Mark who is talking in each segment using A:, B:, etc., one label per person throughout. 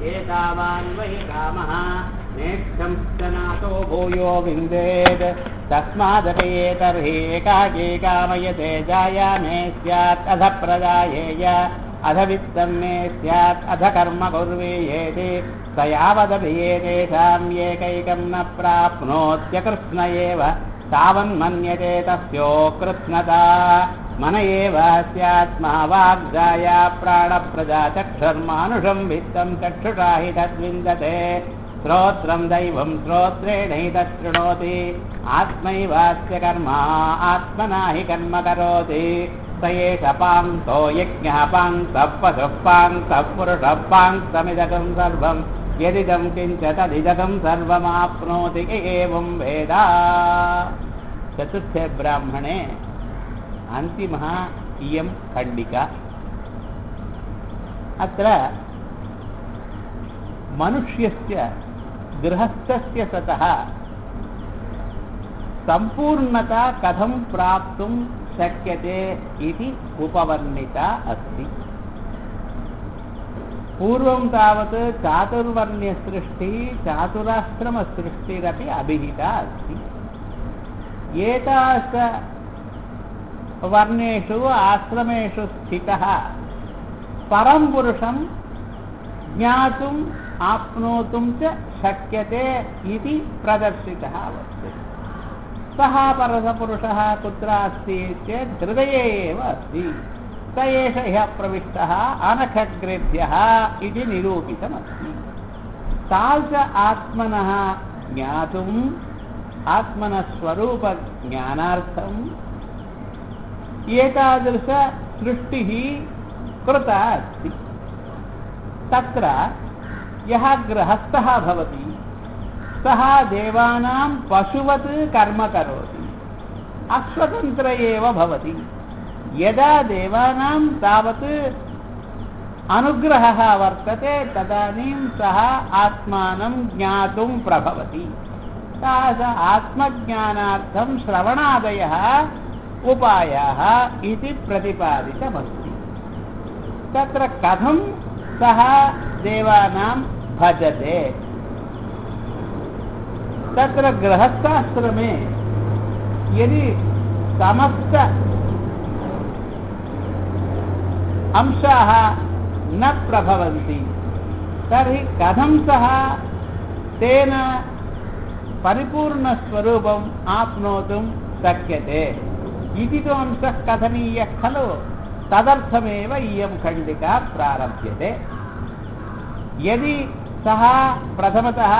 A: एतावान् वै कामः नेक्षं नातो भूयो विन्देत् तस्मादपि एतर्हि एकाकी कामयते जायामे स्यात् अध प्रजायेय अध वित्तं मे स्यात् अध कर्म कुर्वीयेति स यावदभियेतेषाम् एकैकं न प्राप्नोत्यकृष्ण एव तावन्मन्यते तस्योकृत्स्नता मन एव स्यात्मा वाग्जाया प्राणप्रजा चक्षुर्मानुषं वित्तं चक्षुषा हि तद्विन्दते श्रोत्रं दैवं श्रोत्रेणैतत् शृणोति आत्मैवास्य कर्म आत्मना हि कर्म करोति स एष पान्तो यज्ञः पान्तः पशुः पान्तः पुरुषः पान्तमिदकं सर्वं यदिदं किञ्च तदिदकं सर्वमाप्नोति एवं वेद चतुर्थे ब्राह्मणे अन्तिमः इयं खण्डिका अत्र मनुष्यस्य गृहस्थस्य ततः सम्पूर्णता कथं प्राप्तुं शक्यते इति उपवर्णिता अस्ति पूर्वं तावत् चातुर्वर्ण्यसृष्टिः चातुराश्रमसृष्टिरपि अभिहिता अस्ति एतास वर्णेषु आश्रमेषु स्थितः परं पुरुषं ज्ञातुम् आप्नोतुं च शक्यते इति प्रदर्शितः वर्तते सः परसपुरुषः कुत्र अस्ति चेत् हृदये एव अस्ति स एष ह्यः प्रविष्टः अनखग्रेभ्यः इति निरूपितमस्ति तादृश आत्मनः ज्ञातुम् आत्मनः स्वरूपज्ञानार्थम् एतादृशसृष्टिः कृता अस्ति तत्र यः गृहस्थः भवति सः देवानां पशुवत् कर्म करोति अस्वतन्त्र एव भवति यदा देवानां तावत् अनुग्रहः वर्तते तदानीं सः आत्मानं ज्ञातुं प्रभवति सः आत्मज्ञानार्थं श्रवणादयः उपायाः इति प्रतिपादितमस्ति तत्र कथं सः देवानां भजते तत्र गृहस्थाश्रमे यदि समस्त अंशाः न प्रभवन्ति तर्हि कथं सः तेन परिपूर्णस्वरूपम् आप्नोतुं शक्यते इति तु अंशः कथनीयः खलु तदर्थमेव इयं खण्डिका प्रारभ्यते यदि सः प्रथमतः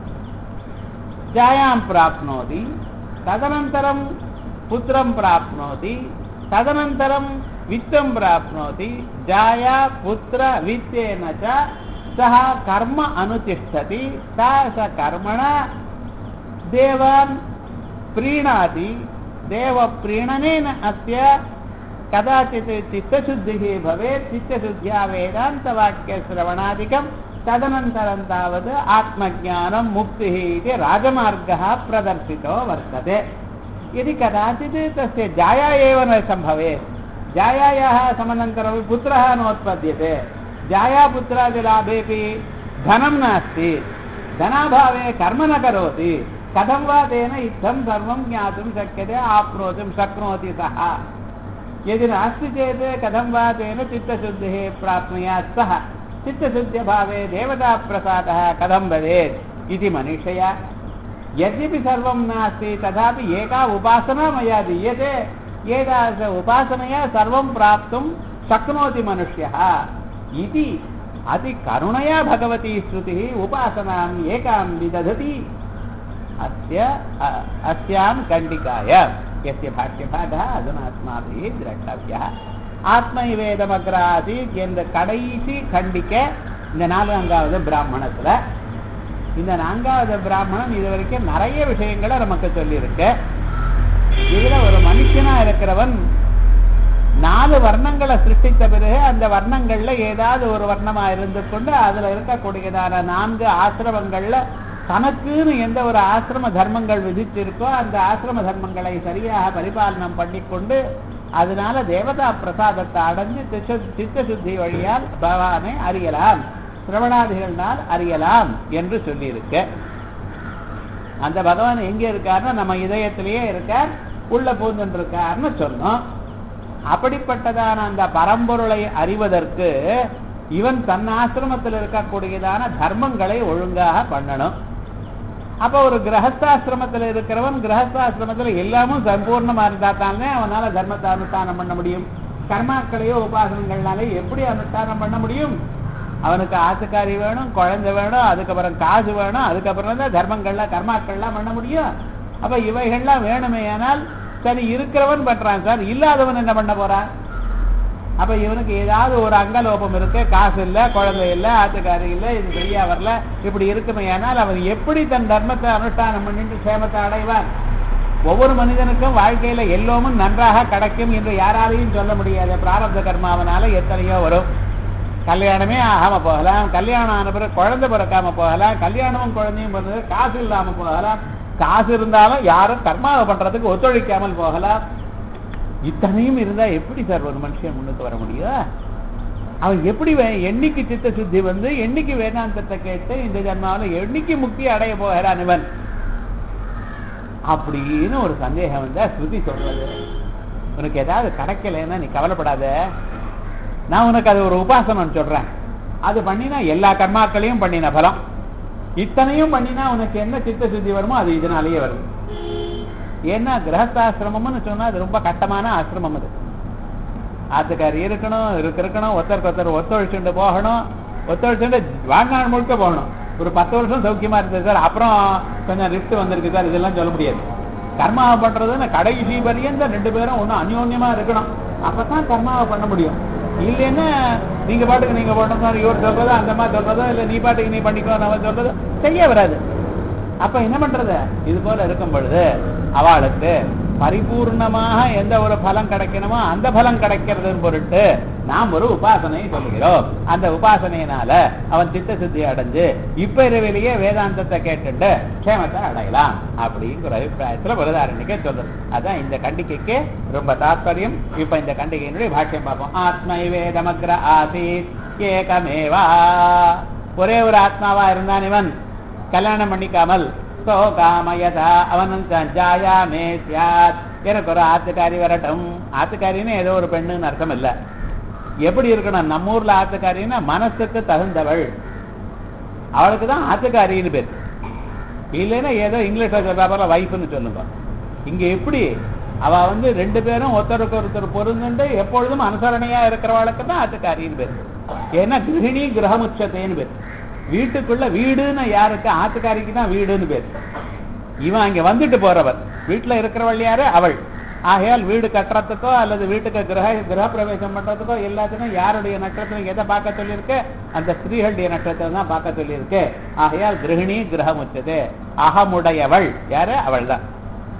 A: जायां प्राप्नोति तदनन्तरं पुत्रं प्राप्नोति तदनन्तरं वित्तं प्राप्नोति जाया पुत्र वित्तेन च सः कर्म अनुतिष्ठति सा स कर्मणा देवान् प्रीणाति देवप्रीणनेन अस्य कदाचित् चित्तशुद्धिः भवेत् चित्तशुद्ध्या वेदान्तवाक्यश्रवणादिकं तदनन्तरं तावत् आत्मज्ञानं मुक्तिः इति राजमार्गः प्रदर्शितो वर्तते यदि कदाचित् तस्य जाया एव न सम्भवेत् जायायाः समनन्तरं पुत्रः नोत्पद्यते जायापुत्रादिलाभेपि धनं नास्ति धनाभावे कर्म न करोति कथं वा तेन इत्थं सर्वं ज्ञातुं शक्यते आप्नोतुं शक्नोति सः यदि नास्ति चेत् कथं वा तेन चित्तशुद्धिः प्राप्नुयात् सः चित्तशुद्ध्यभावे देवताप्रसादः कथं भवेत् इति मनीषया यद्यपि सर्वं नास्ति तथापि एका उपासना मया दीयते एतादृश उपासनया सर्वं प्राप्तुं शक्नोति मनुष्यः इति अतिकरुणया भगवती श्रुतिः उपासनाम् एकां विदधति अस्य अस्यां कण्डिकाय यस्य भाष्यभागः अधुना अस्माभिः द्रष्टव्यः ஆத்மைவேதமக்ர ஆசீத் என்ற கடைசி கண்டிக்க இந்த நான்காவது பிராமணத்துல இந்த நான்காவது பிராமணன் இது வரைக்கும் நிறைய விஷயங்களை நமக்கு சொல்லியிருக்கு இதுல ஒரு மனுஷனா இருக்கிறவன் நாலு வர்ணங்களை சிருஷ்டித்த பிறகு அந்த வர்ணங்கள்ல ஏதாவது ஒரு வர்ணமா இருந்து கொண்டு அதுல இருக்கக்கூடியதான நான்கு ஆசிரமங்கள்ல தனக்குன்னு எந்த ஒரு ஆசிரம தர்மங்கள் விதித்திருக்கோ அந்த ஆசிரம தர்மங்களை சரியாக பரிபாலனம் பண்ணிக்கொண்டு அதனால தேவதா பிரசாதத்தை அடைஞ்சு சித்த சுத்தி வழியால் பகவானை அறியலாம் சிரவணாதிகள்னால் அறியலாம் என்று சொல்லியிருக்க அந்த பகவான் எங்க இருக்காருன்னா நம்ம இதயத்திலேயே இருக்கார் உள்ள பூந்துட்டு இருக்காருன்னு சொன்னோம் அப்படிப்பட்டதான அந்த பரம்பொருளை அறிவதற்கு இவன் தன் ஆசிரமத்தில் இருக்கக்கூடியதான தர்மங்களை ஒழுங்காக பண்ணணும் அப்ப ஒரு கிரகஸ்தாசிரமத்தில் இருக்கிறவன் கிரகஸ்தாசிரமத்தில் எல்லாமும் சம்பூர்ணமா இருந்தா தானே அவனால தர்மத்தை அனுஷ்டானம் பண்ண முடியும் கர்மாக்களையோ உபாசனங்கள்னாலே எப்படி அனுஷ்டானம் பண்ண முடியும் அவனுக்கு ஆத்துக்காரி வேணும் குழந்தை வேணும் அதுக்கப்புறம் காசு வேணும் அதுக்கப்புறம் தான் தர்மங்கள்லாம் கர்மாக்கள்லாம் பண்ண முடியும் அப்ப இவைகள்லாம் வேணுமே ஆனால் சரி இருக்கிறவன் பண்றான் சார் இல்லாதவன் என்ன பண்ண போறான் அப்ப இவனுக்கு ஏதாவது ஒரு அங்கலோபம் இருக்கு காசு இல்ல குழந்தை இல்ல ஆத்துக்காரி இல்ல இது சரியா வரல இப்படி இருக்குமே ஆனால் அவன் எப்படி தன் தர்மத்தை அனுஷ்டானம் பண்ணிட்டு சேமத்தை அடைவான் ஒவ்வொரு மனிதனுக்கும் வாழ்க்கையில எல்லோமும் நன்றாக கிடைக்கும் என்று யாராலையும் சொல்ல முடியாது பிராரப்த கர்மாவனால எத்தனையோ வரும் கல்யாணமே ஆகாம போகலாம் கல்யாணம் ஆன பிறகு குழந்தை பிறக்காம போகலாம் கல்யாணமும் குழந்தையும் பிறந்தது காசு இல்லாம போகலாம் காசு இருந்தாலும் யாரும் கர்மாவை பண்றதுக்கு ஒத்துழைக்காமல் போகலாம் இத்தனையும் இருந்தா எப்படி சார் ஒரு மனுஷன் முன்னுக்கு வர முடியும் அவன் எப்படி வே- என்னைக்கு சித்த சுத்தி வந்து என்னைக்கு வேதாந்தத்தை கேட்டு இந்த ஜன்மாவில் என்னைக்கு முக்தி அடைய போகிறான் இவன் அப்படின்னு ஒரு சந்தேகம் வந்தா ஸ்ருதி சொல்றது உனக்கு ஏதாவது கிடைக்கலைன்னா நீ கவலைப்படாத நான் உனக்கு அது ஒரு உபாசனம் சொல்றேன் அது பண்ணினா எல்லா கர்மாக்களையும் பண்ணின பலம் இத்தனையும் பண்ணினா உனக்கு என்ன சித்த சுத்தி வருமோ அது இதனாலேயே வருது ஏன்னா கிரகஸ்தாசிரமம்னு சொன்னா அது ரொம்ப கட்டமான ஆசிரமம் அது ஆத்துக்காரி இருக்கணும் இருக்கு இருக்கணும் ஒருத்தருக்கு ஒருத்தர் ஒத்துழைச்சுண்டு போகணும் ஒத்துழைச்சுண்டு வாழ்நாள் முழுக்க போகணும் ஒரு பத்து வருஷம் சௌக்கியமா இருந்தது சார் அப்புறம் கொஞ்சம் லிஃப்ட் வந்திருக்கு சார் இதெல்லாம் சொல்ல முடியாது கர்மாவை பண்றதுன்னு கடைசி பரியந்த ரெண்டு பேரும் ஒன்றும் அந்யோன்யமா இருக்கணும் அப்பதான் கர்மாவை பண்ண முடியும் இல்லைன்னா நீங்க பாட்டுக்கு நீங்க பண்ணணும் சார் இவர் சொல்றதோ அந்த மாதிரி சொல்றதோ இல்ல நீ பாட்டுக்கு நீ பண்ணிக்கோ நம்ம சொல்றதோ செய்ய வராது அப்ப என்ன பண்றது இது போல இருக்கும் பொழுது அவளுக்கு பரிபூர்ணமாக எந்த ஒரு பலம் கிடைக்கணுமோ அந்த பலம் கிடைக்கிறது பொருட்டு நாம் ஒரு உபாசனை சொல்லுகிறோம் அந்த உபாசனையினால அவன் சித்த சித்தி அடைஞ்சு இப்ப இரவிலேயே வேதாந்தத்தை கேட்டுட்டு க்ஷேமத்தை அடையலாம் அப்படிங்கிற அபிப்பிராயத்துல பிரதாரணிக்கே சொல்றது அதான் இந்த கண்டிகைக்கு ரொம்ப தாத்பரியம் இப்ப இந்த கண்டிகையினுடைய பாஷ்யம் பார்ப்போம் ஆத்மை வேதமக்ர ஆசீத் ஏகமேவா ஒரே ஒரு ஆத்மாவா இருந்தான் இவன் கல்யாணம் பண்ணிக்காமல் சோ காமயதா அவனும் ஜாயாமே சியாத் எனக்கு ஒரு ஆத்துக்காரி வரட்டும் ஆத்துக்காரின்னு ஏதோ ஒரு பெண்ணுன்னு அர்த்தம் இல்ல எப்படி இருக்கணும் நம்ம ஊர்ல ஆத்துக்காரின்னா மனசுக்கு தகுந்தவள் அவளுக்கு தான் ஆத்துக்காரின்னு பேர் இல்லைன்னா ஏதோ இங்கிலீஷ்ல சொல்றாப்பல வைஃப்னு சொல்லுங்க இங்க எப்படி அவ வந்து ரெண்டு பேரும் ஒருத்தருக்கு ஒருத்தர் பொருந்துண்டு எப்பொழுதும் அனுசரணையா இருக்கிறவளுக்கு தான் ஆத்துக்காரின்னு பேர் ஏன்னா கிரகிணி கிரகமுச்சத்தைன்னு பேர் வீட்டுக்குள்ள வீடுன்னு யாருக்கு ஆத்துக்காரிக்கு தான் வீடுன்னு பேர் இவன் அங்க வந்துட்டு போறவர் வீட்டுல இருக்கிறவள் யாரு அவள் ஆகையால் வீடு கட்டுறதுக்கோ அல்லது வீட்டுக்கு கிரக கிரக பிரவேசம் பண்றதுக்கோ எல்லாத்துக்கும் யாருடைய நட்சத்திரம் எதை பார்க்க சொல்லியிருக்கு அந்த ஸ்திரீகளுடைய நட்சத்திரம் தான் பார்க்க சொல்லியிருக்கு ஆகையால் கிரகிணி கிரகம் உச்சது அகமுடையவள் யாரு அவள் தான்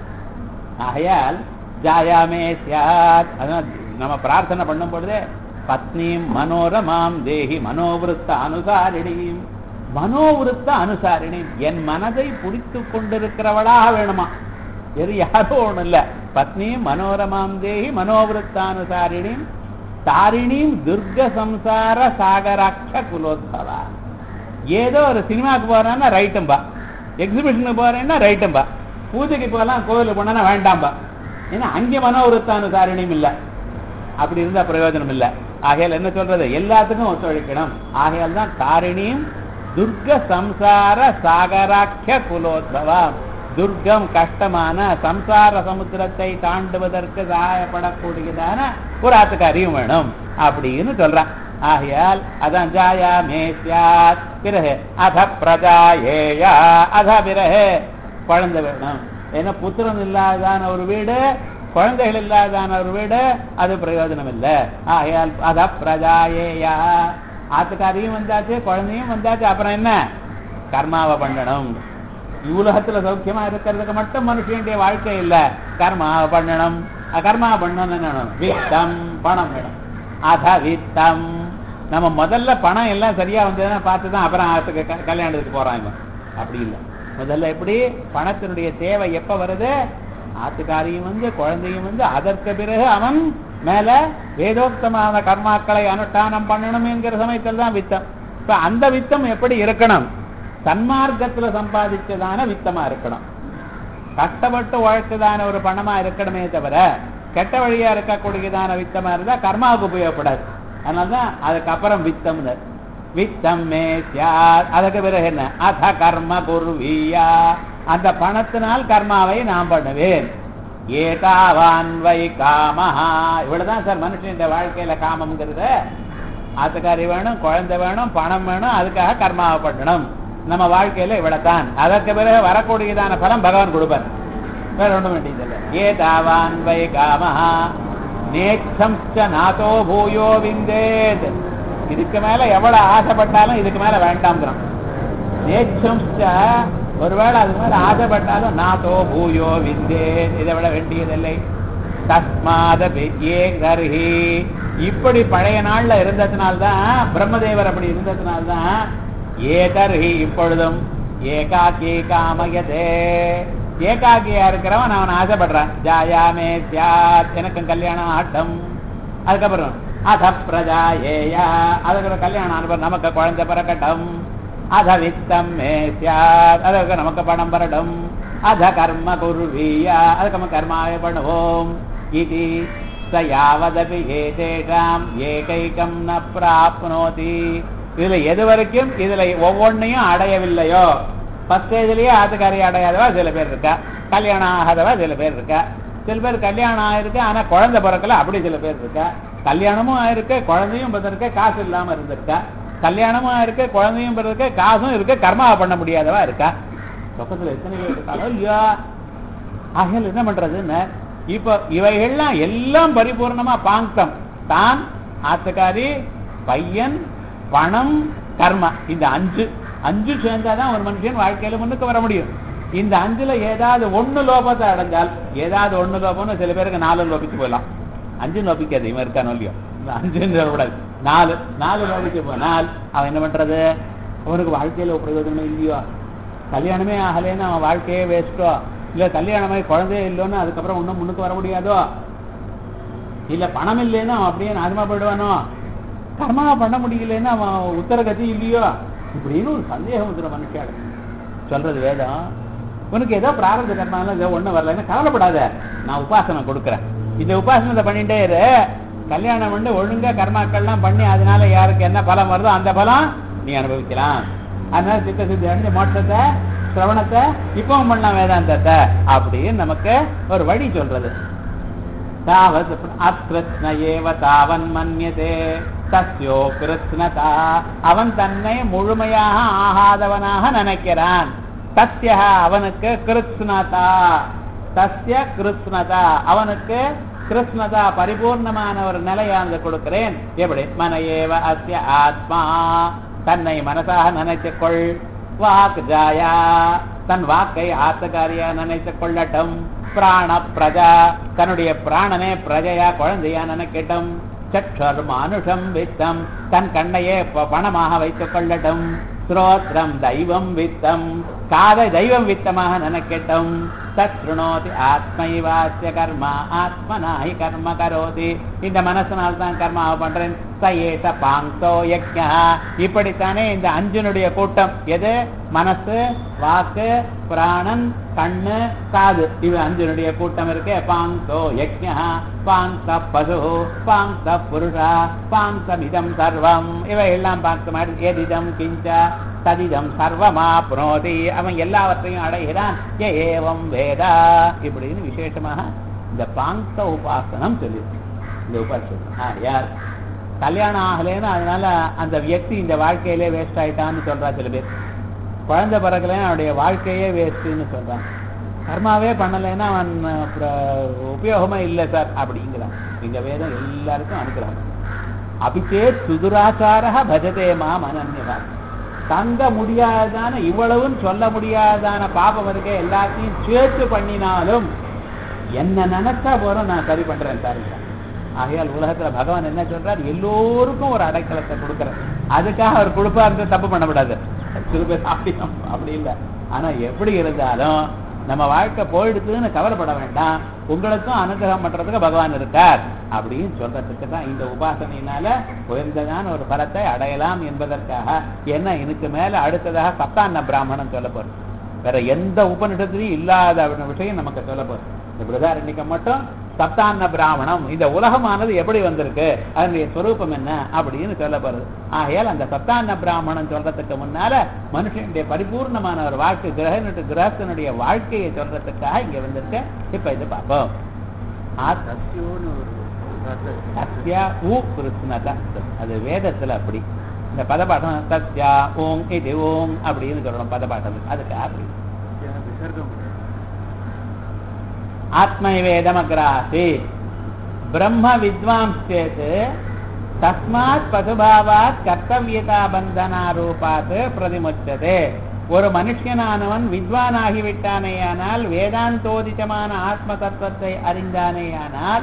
A: ஆகையால் ஜாயாமே சியாத் அதான் நம்ம பிரார்த்தனை பண்ணும் பொழுதே பத்னீம் மனோரமாம் தேஹி மனோவிருத்த அனுசாரிணியும் மனோவிருத்த அனுசாரிணி என் மனதை புடித்து கொண்டிருக்கிறவளாக வேணுமா வேறு யாரும் ஒண்ணும் இல்ல பத்னியும் மனோரமாம் தேஹி மனோவிருத்தானுசாரிணி தாரிணியும் துர்க சம்சார சாகராட்ச குலோத்பவா ஏதோ ஒரு சினிமாவுக்கு போறான்னா ரைட்டும்பா எக்ஸிபிஷனுக்கு போறேன்னா ரைட்டும்பா பூஜைக்கு போகலாம் கோவிலுக்கு போனா வேண்டாம்பா ஏன்னா அங்கே மனோவிருத்தானுசாரிணியும் இல்ல அப்படி இருந்தா பிரயோஜனம் இல்ல ஆகையால் என்ன சொல்றது எல்லாத்துக்கும் ஒத்துழைக்கணும் ஆகையால் தான் தாரிணியும் துர்க சம்சார சாகராக்கிய குலோத்பவா துர்க்கம் கஷ்டமான சம்சார சமுத்திரத்தை தாண்டுவதற்கு சகாயப்படக்கூடியதான ஒரு ஆத்துக்காரியும் வேணும் அப்படின்னு சொல்றான் ஆகையால் அதான் ஜாயா மேஸ்யாத் பிறகு அத பிரஜாயேயா அத பிறகு குழந்தை வேணும் ஏன்னா புத்திரன் இல்லாதான ஒரு வீடு குழந்தைகள் இல்லாதான ஒரு வீடு அது பிரயோஜனம் இல்லை ஆகையால் அத பிரஜாயேயா ஆத்துக்காரியும் வந்தாச்சு குழந்தையும் வந்தாச்சு அப்புறம் என்ன கர்மாவை பண்ணணும் உலகத்துல சௌக்கியமா இருக்கிறதுக்கு மட்டும் மனுஷனுடைய வாழ்க்கை இல்ல கர்மாவை பண்ணணும் அஹ் கர்மா பண்ணணும் என்ன வித்தம் பணம் வேணும் அத வித்தம் நம்ம முதல்ல பணம் எல்லாம் சரியா வந்ததுன்னா பார்த்து தான் அப்புறம் ஆத்துக்கு க- கல்யாணத்துக்கு போறான் இவன் அப்படி இல்லை முதல்ல எப்படி பணத்தினுடைய தேவை எப்ப வருது ஆத்துக்காரியும் வந்து குழந்தையும் வந்து அதற்கு பிறகு அவன் மேல வேதோக்தமான கர்மாக்களை அனுஷ்டானம் பண்ணணும் என்கிற சமயத்தில் தான் வித்தம் இப்ப அந்த வித்தம் எப்படி இருக்கணும் சன்மார்க்கத்துல சம்பாதிச்சதான வித்தமா இருக்கணும் கஷ்டப்பட்டு உழைச்சதான ஒரு பணமா இருக்கணுமே தவிர கெட்ட வழியா இருக்கக்கூடியதான வித்தமா இருந்தா கர்மாவுக்கு உபயோகப்படாது அதனாலதான் அதுக்கப்புறம் வித்தம் வித்தம் மே சியாத் அதுக்கு பிறகு என்ன அத கர்ம குருவியா அந்த பணத்தினால் கர்மாவை நான் பண்ணுவேன் ஏதாவான் வை காமஹா இவ்வளவுதான் சார் மனுஷன் இந்த வாழ்க்கையில காமம்ங்கிறது ஆத்துக்காரி வேணும் குழந்தை வேணும் பணம் வேணும் அதுக்காக கர்மாவை பண்ணணும் நம்ம வாழ்க்கையில இவ்வளவுதான் அதற்கு பிறகு வரக்கூடியதான பலம் பகவான் கொடுப்பார் வேற ஒண்ணும் வேண்டியதில்லை ஏதாவான் வை காமஹா நேச்சம் நாதோ பூயோ விந்தேத் இதுக்கு மேல எவ்வளவு ஆசைப்பட்டாலும் இதுக்கு மேல வேண்டாம்ங்கிறான் நேச்சம் ஒருவேளை அதுக்கு மேல ஆசைப்பட்டாலும் நாதோ பூயோ விந்தே இதை விட வேண்டியதில்லை தஸ்மாத ஏ கர்ஹி இப்படி பழைய நாள்ல இருந்ததுனால்தான் பிரம்மதேவர் அப்படி இருந்ததுனால்தான் ஏ கர்ஹி இப்பொழுதும் ஏகாக்கி காமயதே ஏகாக்கியா இருக்கிறவன் அவன் ஆசைப்படுறான் ஜாயாமே சியாத் எனக்கும் கல்யாணம் ஆட்டம் அதுக்கப்புறம் அத பிரஜா ஏயா அதுக்கப்புறம் கல்யாணம் ஆனவர் நமக்கு குழந்தை பிறக்கட்டும் அத வித்தம் மே சியாத் அதுக்கு நமக்கு பணம் வரட்டும் அத கர்ம குருவியா அதுக்கு நம்ம கர்மாவே பண்ணுவோம் இது ச யாவதபி ஏதேஷாம் ஏகைக்கம் ந பிராப்னோதி இதுல எது வரைக்கும் இதுல ஒவ்வொன்னையும் அடையவில்லையோ ஃபர்ஸ்ட் ஸ்டேஜ்லயே ஆத்துக்காரி அடையாதவா சில பேர் இருக்கா கல்யாணம் ஆகாதவா சில பேர் இருக்கா சில பேர் கல்யாணம் ஆயிருக்கு ஆனா குழந்தை பிறக்கல அப்படி சில பேர் இருக்கா கல்யாணமும் ஆயிருக்கு குழந்தையும் பிறந்திருக்க காசு இல்லாம இருந்திருக்கா கல்யாணமும் ஆயிருக்கு குழந்தையும் பிறந்திருக்க காசும் இருக்கு கர்மாவை பண்ண முடியாதவா இருக்கா பக்கத்துல எத்தனை பேர் இருக்காங்களோ இல்லையா ஆகையால் என்ன பண்றதுன்னு இப்போ இவைகள்லாம் எல்லாம் பரிபூர்ணமா பாங்கம் தான் ஆத்துக்காரி பையன் பணம் கர்மா இந்த அஞ்சு அஞ்சு சேர்ந்தாதான் ஒரு மனுஷன் வாழ்க்கையில முன்னுக்கு வர முடியும் இந்த அஞ்சுல ஏதாவது ஒண்ணு லோபத்தை அடைஞ்சால் ஏதாவது ஒண்ணு லோபம்னு சில பேருக்கு நாலு லோபிச்சு போயிடலாம் அஞ்சு லோபிக்காது இவன் இருக்கானோ இல்லையோ இந்த அஞ்சுன்னு சொல்லக்கூடாது நாலு நாலு லோபிச்சு போனால் அவன் என்ன பண்றது அவனுக்கு வாழ்க்கையில பிரயோஜனமே இல்லையோ கல்யாணமே ஆகலைன்னு அவன் வாழ்க்கையே வேஸ்ட்டோ இல்ல கல்யாணமாய் குழந்தையே இல்லைன்னு அதுக்கப்புறம் ஒன்றும் முன்னுக்கு வர முடியாதோ இல்ல பணம் இல்லைன்னா அவன் அப்படியே நாசமா போயிடுவானோ கர்மா பண்ண முடியலன்னா அவன் உத்தரகதி இல்லையோ இப்படின்னு ஒரு சந்தேகம் வந்துடும் மனுஷாடு சொல்றது வேதம் உனக்கு ஏதோ பிராரத கர்மால ஏதோ ஒண்ணும் வரலன்னு கவலைப்படாத நான் உபாசனை கொடுக்குறேன் இந்த உபாசனத்தை பண்ணிட்டே இரு கல்யாணம் பண்ணி ஒழுங்கா கர்மாக்கள்லாம் பண்ணி அதனால யாருக்கு என்ன பலம் வருதோ அந்த பலம் நீ அனுபவிக்கலாம் அதனால சித்த சித்தி அடைஞ்சு மோட்சத்தை சிரவணத்தை இப்பவும் பண்ணலாம் வேதாந்தத்தை அப்படின்னு நமக்கு ஒரு வழி சொல்றது தாவத் அத்ருத்ன ஏவ தாவன் மன்யதே தஸ்யோ கிருத்னதா அவன் தன்னை முழுமையாக ஆகாதவனாக நினைக்கிறான் தஸ்ய அவனுக்கு கிருத்னதா தஸ்ய கிருத்னதா அவனுக்கு கிருஷ்ணதா பரிபூர்ணமான ஒரு நிலையாந்து கொடுக்கிறேன் எப்படி மன ஏவ அஸ்ய ஆத்மா தன்னை மனசாக நினைத்துக் கொள் வாக் ஜாயா தன் வாக்கை ஆத்தகாரியா நினைத்துக் கொள்ளட்டும் பிராண பிரஜா தன்னுடைய பிராணனே பிரஜையா குழந்தையா நினைக்கட்டும் சற்றர் மானுஷம் வித்தம் தன் கண்ணையே ப- பணமாக வைத்துக் கொள்ளட்டும் ஸ்ரோத்ரம் தெய்வம் வித்தம் காதை தெய்வம் வித்தமாக நினைக்கட்டும் தத்ருணோதி ஆத்மைவாசிய கர்மா ஆத்மனாஹி கர்ம கரோதி இந்த மனசனால் தான் கர்மாவை பண்றேன் ச ஏஷ பாங்கோ யக்ஞா இப்படித்தானே இந்த அஞ்சினுடைய கூட்டம் எது மனசு வாக்கு பிராணன் கண்ணு காது இது அஞ்சினுடைய கூட்டம் இருக்கு பாங்கோ யக்ஞா பாங்க பசு பாங்க புருஷா பாங்கமிதம் சர்வம் இவை எல்லாம் பார்க்க மாதிரி எதிதம் கிஞ்ச ததிதம் சர்வமா புனோதி அவன் எல்லாவற்றையும் அடைகிறான் ஏ ஏவம் வேதா இப்படின்னு விசேஷமாக இந்த பாங்க உபாசனம் சொல்லியிருக்கு இந்த உபாசனம் யார் கல்யாணம் ஆகலைன்னு அதனால அந்த வியக்தி இந்த வாழ்க்கையிலே வேஸ்ட் ஆயிட்டான்னு சொல்றா சில பேர் குழந்தை பிறக்கலைன்னு அவனுடைய வாழ்க்கையே வேஸ்ட்னு சொல்றான் கர்மாவே பண்ணலைன்னா அவன் அப்புறம் உபயோகமே இல்லை சார் அப்படிங்கிறான் எங்க வேதம் எல்லாருக்கும் அனுக்கிறாங்க அபிச்சே சுதுராச்சார பஜதே மாம் அனன்யவா தங்க முடியாததான இவ்வளவும் சொல்ல முடியாததான பாபம் இருக்க எல்லாத்தையும் சேர்த்து பண்ணினாலும் என்ன நினைச்சா போறோம் நான் சரி பண்றேன் சார் ஆகையால் உலகத்துல பகவான் என்ன சொல்றார் எல்லோருக்கும் ஒரு அடைக்கலத்தை கொடுக்குறேன் அதுக்காக அவர் கொடுப்பாரு தப்பு பண்ணக்கூடாது சில பேர் அப்படி அப்படி இல்லை ஆனா எப்படி இருந்தாலும் நம்ம வாழ்க்கை போயிடுதுன்னு கவலைப்பட வேண்டாம் உங்களுக்கும் அனுகிரகம் பண்றதுக்கு பகவான் இருக்கார் அப்படின்னு சொல்றதுக்கு தான் இந்த உபாசனையினால உயர்ந்ததான ஒரு பலத்தை அடையலாம் என்பதற்காக என்ன இதுக்கு மேல அடுத்ததாக சப்தான்ன பிராமணன் சொல்ல போறோம் வேற எந்த உபநிஷத்துலையும் இல்லாத விஷயம் நமக்கு சொல்ல போறோம் இந்த பிரதாரண்யக்கம் மட்டும் சப்தான்ன பிராமணம் இந்த உலகமானது எப்படி வந்திருக்கு அதனுடைய ஸ்வரூபம் என்ன அப்படின்னு சொல்ல போறது ஆகையால் அந்த சப்தான்ன பிராமணன் சொல்றதுக்கு முன்னால மனுஷனுடைய பரிபூர்ணமான ஒரு வாழ்க்கை கிரகனுடைய கிரகத்தினுடைய வாழ்க்கையை சொல்றதுக்காக இங்க வந்திருக்க இப்ப இது பார்ப்போம் ஆத்
B: சத்தியோன்னு ஒரு வார்த்தை இருக்கு.
A: சத்யா ஊ கிருஷ்ணதா அது வேதத்துல அப்படி இந்த பதபாட்டம் சத்யா ஓம் இது ஓம் அப்படின்னு சொல்லணும் பதபாட்டம் அதுக்கு அப்படி
B: சத்யா விசர்க்கம் கிடையாது.
A: ஆத்மைவேதமக்ராசி பிரம்ம வித்வாம்சேத் தஸ்மாத் பசுபாவாத் கர்த்தவியதா பந்தனாரூபாத் பிரதிமுச்சதே ஒரு மனுஷனானவன் வித்வானாகிவிட்டானேயானால் வேதாந்தோதிதமான ஆத்ம தத்துவத்தை அறிந்தானேயானால்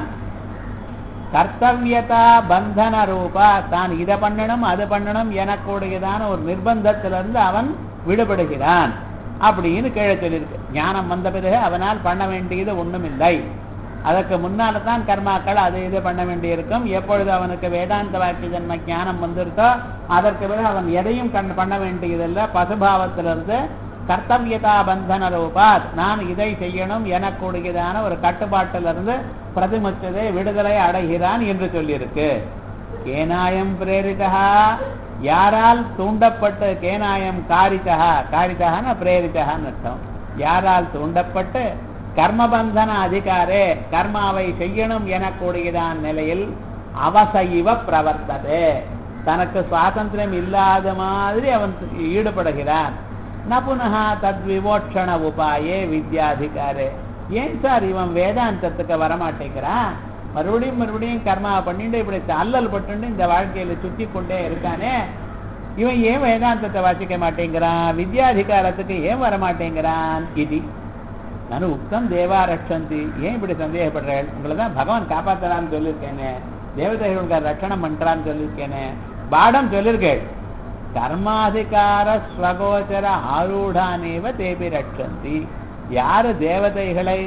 A: கர்த்தவியதா பந்தன ரூபா தான் இதை பண்ணணும் அது பண்ணணும் எனக்கூடியதான ஒரு நிர்பந்தத்திலிருந்து அவன் விடுபடுகிறான் அப்படின்னு கீழே சொல்லியிருக்கு ஞானம் வந்த பிறகு அவனால் பண்ண வேண்டியது ஒண்ணுமில்லை அதற்கு முன்னால தான் கர்மாக்கள் அது இது பண்ண வேண்டியிருக்கும் எப்பொழுது அவனுக்கு வேதாந்த வாக்கிய ஜன்ம ஞானம் வந்திருக்கோ அதற்கு பிறகு அவன் எதையும் கண் பண்ண வேண்டியதில்லை பசுபாவத்திலிருந்து கர்த்தவியதா பந்தன ரூபாத் நான் இதை செய்யணும் எனக்கூடியதான ஒரு கட்டுப்பாட்டிலிருந்து பிரதிமுச்சதை விடுதலை அடைகிறான் என்று சொல்லியிருக்கு கேனாயம் பிரேரிதா யாரால் தூண்டப்பட்டு கேனாயம் காரிதா காரிதகான பிரேரிதகான்னு அர்த்தம் யாரால் தூண்டப்பட்டு கர்மபந்தன அதிகாரே கர்மாவை செய்யணும் எனக்கூடியதான் நிலையில் அவசைவ பிரவர்த்ததே தனக்கு சுவாதந்திரம் இல்லாத மாதிரி அவன் ஈடுபடுகிறான் ந புனः தத்விமோட்சண உபாயே வித்யாதிகாரே ஏன் சார் இவன் வேதாந்தத்துக்கு வரமாட்டேங்கிறான் மறுபடியும் மறுபடியும் கர்மா பண்ணிட்டு இப்படி அல்லல் பட்டுண்டு இந்த வாழ்க்கையில சுத்தி கொண்டே இருக்கானே இவன் ஏன் வேதாந்தத்தை வாசிக்க மாட்டேங்கிறான் வித்யாதிகாரத்துக்கு ஏன் வரமாட்டேங்கிறான் இது நானும் உக்தம் தேவா ரட்சந்தி ஏன் இப்படி சந்தேகப்படுறேன் உங்களை தான் பகவான் காப்பாத்தலான்னு சொல்லியிருக்கேனே தேவதைகளுக்கு ரட்சணம் பண்றான்னு சொல்லியிருக்கேனே பாடம் சொல்லியிருக்கேன் கர்மாதிகார ஸ்வகோச்சர ஆரூடானேவ தேபி ரட்சந்தி யாரு தேவதைகளை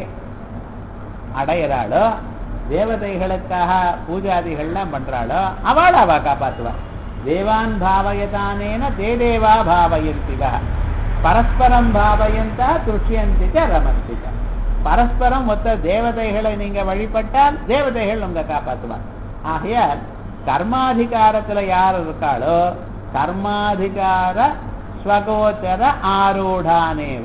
A: அடையிறாளோ தேவதைகளுக்காக பூஜாதிகள்லாம் பண்றாளோ அவள் அவ காப்பாத்துவா தேவான் பாவயதானேன தே தேவா பாவயந்திவா பரஸ்பரம் பாவயந்தா துஷ்யந்திச்ச ரமந்திச்ச பரஸ்பரம் மொத்த தேவதைகளை நீங்க வழிபட்டால் தேவதைகள் உங்க காப்பாத்துவார் ஆகையால் கர்மாதிகாரத்துல யார் இருக்காளோ கர்மாதிகார ஸ்வகோச்சர ஆரூடானேவ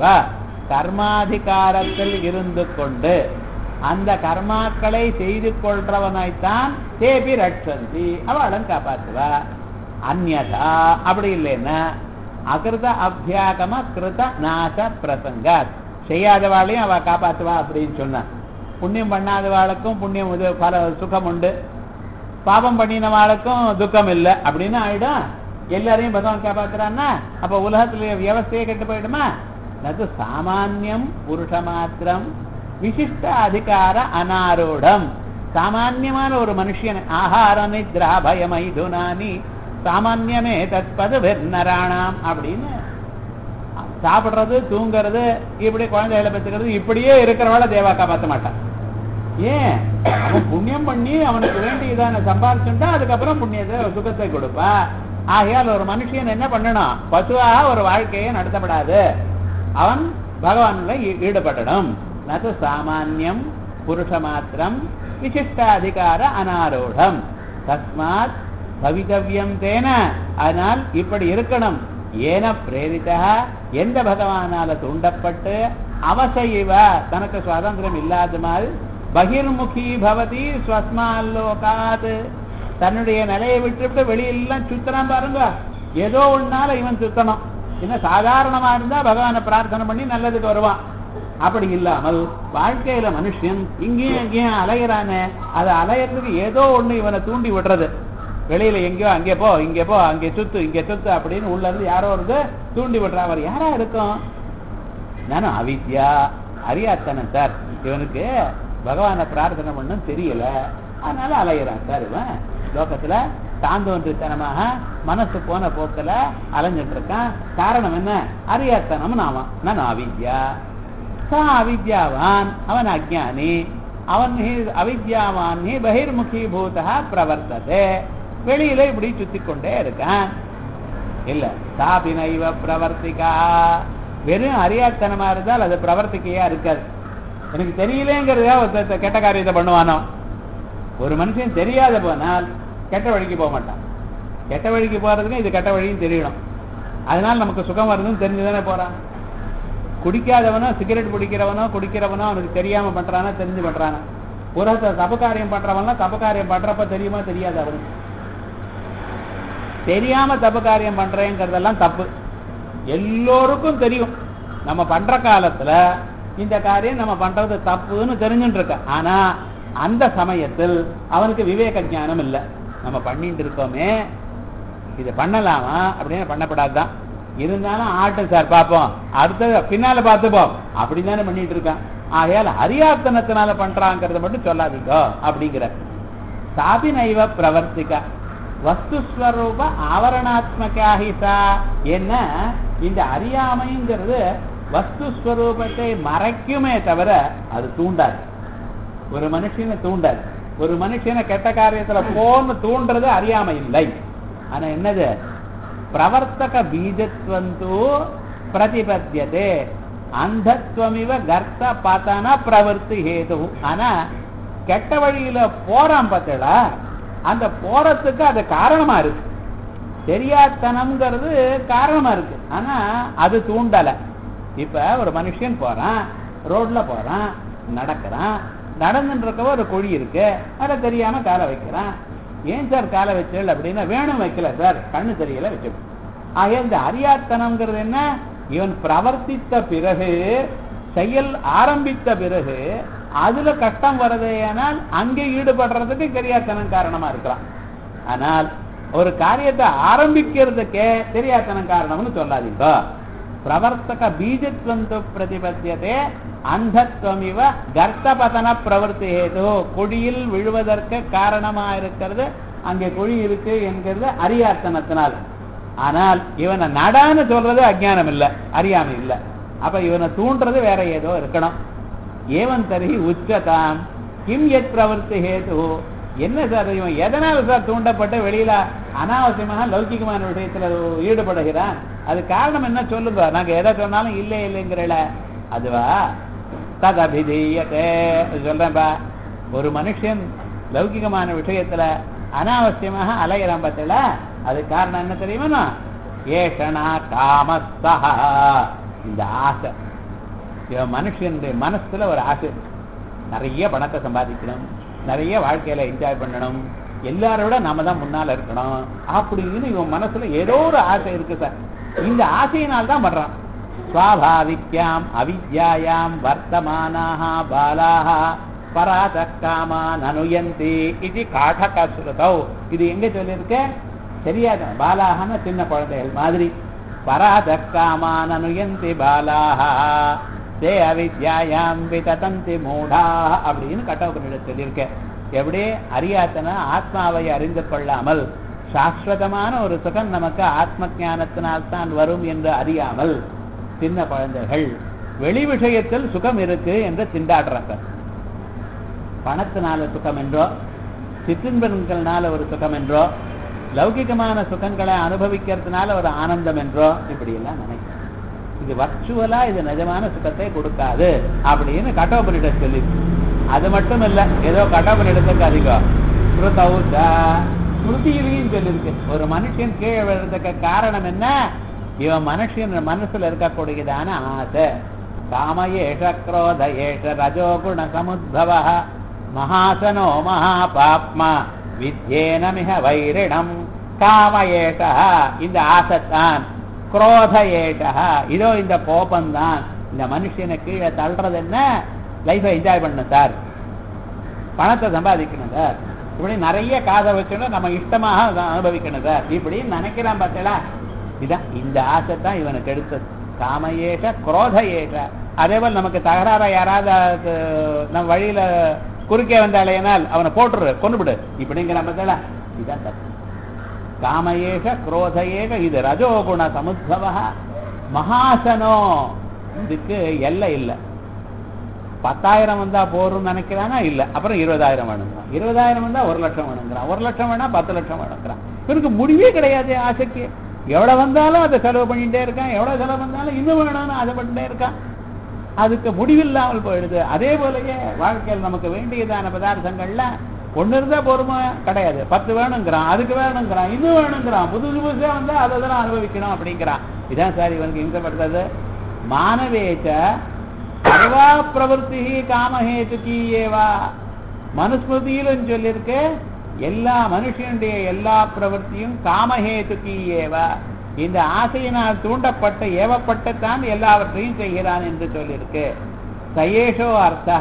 A: கர்மாதிகாரத்தில் இருந்து கொண்டு அந்த கர்மாக்களை செய்து கொள்றவனைத்தான் தேபி ரட்சந்தி அவளும் காப்பாத்துவா அந்நதா அப்படி இல்லைன்னா அகிருத அபியாகம கிருத நாச பிரசங்காத் செய்யாதவாளையும் அவ காப்பாத்துவா அப்படின்னு சொன்னான் புண்ணியம் பண்ணாதவாளுக்கும் புண்ணியம் இது பல சுகம் உண்டு பாபம் பண்ணினவாளுக்கும் துக்கம் இல்லை அப்படின்னு ஆயிடும் எல்லாரையும் பகவான் காப்பாத்துறான்னா அப்ப உலகத்துல வியவஸ்தையே கெட்டு போயிடுமா அது சாமானியம் புருஷ மாத்திரம் விசிஷ்ட அதிகார அனாரூடம் சாமான்யமான ஒரு மனுஷன் ஆகார நித்ரா பயமைதுனானி சாமான்யமே தற்பது வெர்ணராணாம் அப்படின்னு சாப்பிடுறது தூங்குறது இப்படி குழந்தைகளை பெற்றுக்கிறது இப்படியே இருக்கிறவள தேவா காப்பாற்ற மாட்டான் ஏன் அவன் புண்ணியம் பண்ணி அவனுக்கு வேண்டியதான சம்பாதிச்சுட்டா அதுக்கப்புறம் புண்ணியத்தை சுகத்தை கொடுப்பா ஆகையால் ஒரு மனுஷன் என்ன பண்ணணும் பசுவாக ஒரு வாழ்க்கையை நடத்தப்படாது அவன் பகவான்ல ஈ- ஈடுபடணும் நது சாமானியம் புருஷ மாத்திரம் விசிஷ்டாதிகார அனாரூடம் தஸ்மாத் பவிதவ்யம் தேன அதனால் இப்படி இருக்கணும் ஏன பிரேரிதா எந்த பகவானால தூண்டப்பட்டு அவசைவ தனக்கு சுவாதந்திரம் இல்லாத மாதிரி பகிர்முகி பவதி ஸ்வஸ்மாலோகாத் தன்னுடைய நிலையை விட்டுவிட்டு வெளியெல்லாம் சுத்தலாம் பாருங்க ஏதோ ஒன்னால இவன் சுத்தணும் என்ன சாதாரணமா இருந்தா பகவானை பிரார்த்தனை பண்ணி நல்லதுக்கு வருவான் அப்படி இல்லாமல் வாழ்க்கையில மனுஷன் இங்கேயும் அங்கேயும் அலையிறானே அது அலையறதுக்கு ஏதோ ஒண்ணு இவனை தூண்டி விடுறது வெளியில எங்கேயோ அங்கே போ இங்கே போ அங்கே சுத்து இங்கே சுத்து அப்படின்னு உள்ள இருந்து யாரோ இருந்து தூண்டி விடுறா அவர் யாரா இருக்கும் நானும் அவித்யா அறியாத்தனன் சார் இவனுக்கு பகவானை பிரார்த்தனை பண்ணும் தெரியல அதனால அலையிறான் சார் இவன் லோகத்துல தாந்தோன்றித்தனமாக மனசு போன போக்குல அலைஞ்சிட்டு இருக்கான் காரணம் என்ன அறியாத்தனம் நாம நான் அவித்யா சா அவித்யாவான் அவன் அஜ்ஞானி அவன் ஹி அவித்யாவான் ஹி பகிர்முகீபூதா பிரவர்த்ததே வெளியில இப்படி சுத்தி கொண்டே இருக்கான் இல்ல சாபினைவ பிரவர்த்திகா வெறும் அறியாத்தனமா இருந்தால் அது பிரவர்த்திக்கையா இருக்காது எனக்கு தெரியலேங்கிறதா ஒருத்தர் கெட்ட காரியத்தை பண்ணுவானோ ஒரு மனுஷன் தெரியாத போனால் கெட்ட வழிக்கு போக மாட்டான் கெட்ட வழிக்கு போறதுக்கு இது கெட்ட வழின்னு தெரியணும் அதனால நமக்கு சுகம் வருதுன்னு தெரிஞ்சுதானே போறான் குடிக்காதவனோ சிகரெட் பிடிக்கிறவனோ குடிக்கிறவனோ அவனுக்கு தெரியாம பண்றானா தெரிஞ்சு பண்றானா புறத்தை தப்பு காரியம் பண்றவன்லாம் தப்பு காரியம் பண்றப்ப தெரியுமா தெரியாது அவனுக்கு தெரியாம தப்பு காரியம் பண்றேங்கிறதெல்லாம் தப்பு எல்லோருக்கும் தெரியும் நம்ம பண்ற காலத்துல இந்த காரியம் நம்ம பண்றது தப்புன்னு தெரிஞ்சுட்டு இருக்க ஆனா அந்த சமயத்தில் அவனுக்கு விவேக ஞானம் இல்லை நம்ம பண்ணிட்டு இருக்கோமே இது பண்ணலாமா அப்படின்னு பண்ணப்படாதுதான் இருந்தாலும் ஆட்டு சார் பார்ப்போம் அடுத்தது பின்னால பார்த்துப்போம் அப்படிதானே பண்ணிட்டு இருக்கான் ஆகையால் அரியாத்தனத்தினால பண்றாங்கிறத மட்டும் சொல்லாதீங்க அப்படிங்கிற சாபி நைவ பிரவர்த்திகா வஸ்துஸ்வரூப ஆவரணாத்மகாஹி சா என்ன இந்த அறியாமைங்கிறது வஸ்துஸ்வரூபத்தை மறைக்குமே தவிர அது தூண்டாது ஒரு மனுஷனை தூண்டாது ஒரு மனுஷனை கெட்ட காரியத்துல போன்னு தூண்டுறது அறியாமை இல்லை ஆனா என்னது பிரவர்த்தக பீஜத்வந்து பிரதிபத்தியதே அந்தத்வமிவ கர்த்த பதன பிரவர்த்தி ஹேது ஆனா கெட்ட வழியில போறான் பார்த்தடா அந்த போறதுக்கு அது காரணமா இருக்கு தெரியாதனம்ங்கிறது காரணமா இருக்கு ஆனா அது தூண்டல இப்ப ஒரு மனுஷன் போறான் ரோட்ல போறான் நடக்கிறான் நடந்துட்டு இருக்கவ ஒரு குழி இருக்கு அதை தெரியாம காலை வைக்கிறான் ஏன் சார் காலை வச்சல் அப்படின்னா வேணும் வைக்கல சார் கண்ணு தெரியல வச்சு ஆக இந்த அறியாத்தனம்ங்கிறது என்ன இவன் பிரவர்த்தித்த பிறகு செயல் ஆரம்பித்த பிறகு அதுல கஷ்டம் வருதேயானால் அங்கே ஈடுபடுறதுக்கு தெரியாத்தனம் காரணமா இருக்கலாம் ஆனால் ஒரு காரியத்தை ஆரம்பிக்கிறதுக்கே தெரியாத்தனம் காரணம்னு சொல்லாதீங்க பிரவர்த்தக பீஜத்வந்து பிரதிபத்தியதே அந்தத்வமிவ கர்த்தபதன பிரவர்த்தி ஹேது குழியில் விழுவதற்கு காரணமா இருக்கிறது அங்கே குழி இருக்கு என்கிறது அறியாத்தனத்தினால் ஆனால் இவனை நடான்னு சொல்றது அஜ்ஞானம் இல்ல அறியாமை இல்ல அப்ப இவனை தூண்டுறது வேற ஏதோ இருக்கணும் ஏவன் தருகி உச்சதாம் கிம் எத் பிரவர்த்தி ஹேது என்ன சார் இவன் எதனால சார் தூண்டப்பட்டு வெளியில அனாவசியமாக லௌகிகமான விஷயத்துல ஈடுபடுகிறான் அது காரணம் என்ன சொல்லுங்க நாங்க எதை சொன்னாலும் இல்லை இல்லைங்கிறல அதுவா ததபிதீயத்தே சொல்றேன்பா ஒரு மனுஷன் லௌகிகமான விஷயத்துல அனாவசியமாக அலையிறான் பார்த்தல அது காரணம் என்ன தெரியுமா ஏஷனா காமஸ்தா இந்த ஆசை இவன் மனுஷனுடைய மனசுல ஒரு ஆசை இருக்கு. நிறைய பணத்தை சம்பாதிக்கணும் நிறைய வாழ்க்கையில என்ஜாய் பண்ணணும் எல்லாரோட நாம தான் முன்னால இருக்கணும் அப்படின்னு இவன் மனசுல ஏதோ ஒரு ஆசை இருக்கு சார் இந்த ஆசையினால் தான் பண்றான் சுவாபாவிக்யாம் அவித்யாயாம் வர்த்தமானாக பாலாக பராத காமான் அனுயந்தி இது காடக சுரதௌ இது எங்க சொல்லியிருக்க தெரியாத பாலாகன சின்ன குழந்தைகள் மாதிரி பராத காமான் அனுயந்தி பாலாக தே அவித்யாயாம் விததந்தி மூடா அப்படின்னு கட்டோபனிடம் சொல்லியிருக்க எப்படி அறியாத்தன ஆத்மாவை அறிந்து கொள்ளாமல் சாஸ்வதமான ஒரு சுகம் நமக்கு ஆத்ம ஞானத்தினால்தான் வரும் என்று அறியாமல் சின்ன குழந்தைகள் வெளி விஷயத்தில் சுகம் இருக்கு என்று திண்டாடுறாங்க பணத்தினால சுகம் என்றோ சிற்றின்பன்கள்னால ஒரு சுகம் என்றோ லௌகிகமான சுகங்களை அனுபவிக்கிறதுனால ஒரு ஆனந்தம் என்றோ இப்படி எல்லாம் நினைக்கிறேன் இது வர்ச்சுவலா இது நிஜமான சுகத்தை கொடுக்காது அப்படின்னு கட்டோபனிட சொல்லி அது மட்டும் இல்ல ஏதோ கட்டோபனிடத்துக்கு அதிகம் ஸ்ருதௌதா ஸ்ருதியிலையும் சொல்லியிருக்கு ஒரு மனுஷன் கீழே விழுறதுக்கு காரணம் என்ன இவன் மனுஷன் மனசுல இருக்கக்கூடியதான ஆசை காமயேஷ குரோத ஏஷ ரஜோகுண சமுத்பவ மகாசனோ மகாபாப்மா வித்யேனமிக வைரிடம் காமயேஷ இந்த ஆசைத்தான் குரோத ஏஷா இதோ இந்த கோபம்தான் இந்த மனுஷனை கீழே தள்ளுறது என்ன லைஃபை என்ஜாய் பண்ணணும் சார் பணத்தை சம்பாதிக்கணும் சார் இப்படி நிறைய காதை வச்சுன்னு நம்ம இஷ்டமாக அதை அனுபவிக்கணும் சார் இப்படின்னு நினைக்கிறான் பார்த்தீங்களா இதான் இந்த ஆசை தான் இவனுக்கு எடுத்தது காமயேஷ குரோத ஏஷ அதே போல் நமக்கு தகராறா யாராவது அது நம்ம வழியில குறுக்கே வந்தாலேனால் அவனை போட்டுரு கொண்டுபிடு இப்படிங்கிற பார்த்தீங்களா இதுதான் தப்பு காமயேஷ குரோதயேஷ இது ரஜோகுண சமுத்பவ மகாசனோ இதுக்கு எல்லை இல்லை பத்தாயிரம் வந்தா போறோம்னு நினைக்கிறானா இல்ல அப்புறம் இருபதாயிரம் வேணுங்கிறான் இருபதாயிரம் வந்தா ஒரு லட்சம் வேணுங்கிறான் ஒரு லட்சம் வேணா பத்து லட்சம் வேணுங்கிறான் இவனுக்கு முடிவே கிடையாது ஆசைக்கு எவ்வளவு வந்தாலும் அதை செலவு பண்ணிட்டே இருக்கான் எவ்வளவு செலவு வந்தாலும் இன்னும் வேணும்னு அதை பண்ணிட்டே இருக்கான் அதுக்கு முடிவில்லாமல் போயிடுது அதே போலயே வாழ்க்கையில் நமக்கு வேண்டியதான பதார்த்தங்கள்ல ஒண்ணு இருந்தா போருமா கிடையாது பத்து வேணுங்கிறான் அதுக்கு வேணுங்கிறான் இன்னும் வேணுங்கிறான் புதுசு புதுசா வந்தா அதை தான் அனுபவிக்கணும் அப்படிங்கிறான் இதான் சார் இவனுக்கு இம்சப்படுறது மானவேச்ச சர்வா பிரவருத்தி காமஹேதுக்கி ஏவா மனுஸ்மிருதியிலும் சொல்லியிருக்கு எல்லா மனுஷனுடைய எல்லா பிரவൃத்தியும் காமஹேதுக்கி ஏவா இந்த ஆசையினால் தூண்டப்பட்ட ஏவப்பட்டுத்தான் எல்லாவற்றையும் செய்கிறான் என்று சொல்லியிருக்கு சயேஷோ அர்த்தா